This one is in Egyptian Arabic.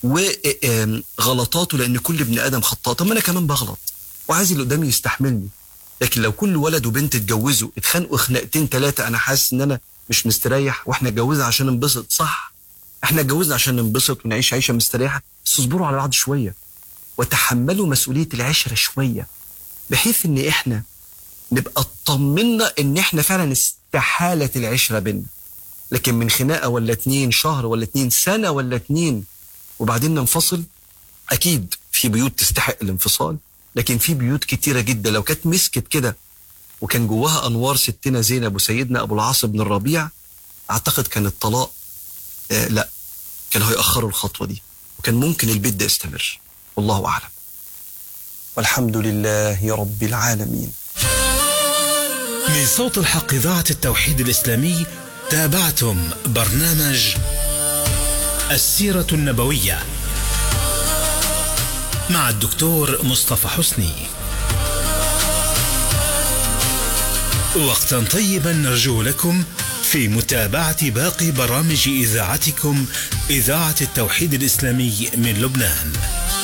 وغلطاته لان كل ابن ادم خطاء طب ما انا كمان بغلط وعايز اللي قدامي يستحملني لكن لو كل ولد وبنت اتجوزوا اتخانقوا خناقتين ثلاثه انا حاسس ان انا مش مستريح واحنا اتجوزنا عشان ننبسط صح احنا اتجوزنا عشان ننبسط ونعيش عيشه مستريحه بس اصبروا على بعض شويه وتحملوا مسؤوليه العشره شويه بحيث ان احنا نبقى اطمنا ان احنا فعلا استحاله العشره بينا لكن من خناقه ولا اتنين شهر ولا اتنين سنه ولا اتنين وبعدين ننفصل اكيد في بيوت تستحق الانفصال لكن في بيوت كتيره جدا لو كانت مسكت كده وكان جواها انوار ستنا زينب وسيدنا ابو العاص بن الربيع اعتقد كان الطلاق آه لا كان هيأخروا الخطوه دي وكان ممكن البيت ده يستمر والله اعلم والحمد لله رب العالمين من صوت الحق إذاعة التوحيد الإسلامي تابعتم برنامج السيرة النبوية مع الدكتور مصطفى حسني وقتا طيبا نرجو لكم في متابعة باقي برامج إذاعتكم إذاعة التوحيد الإسلامي من لبنان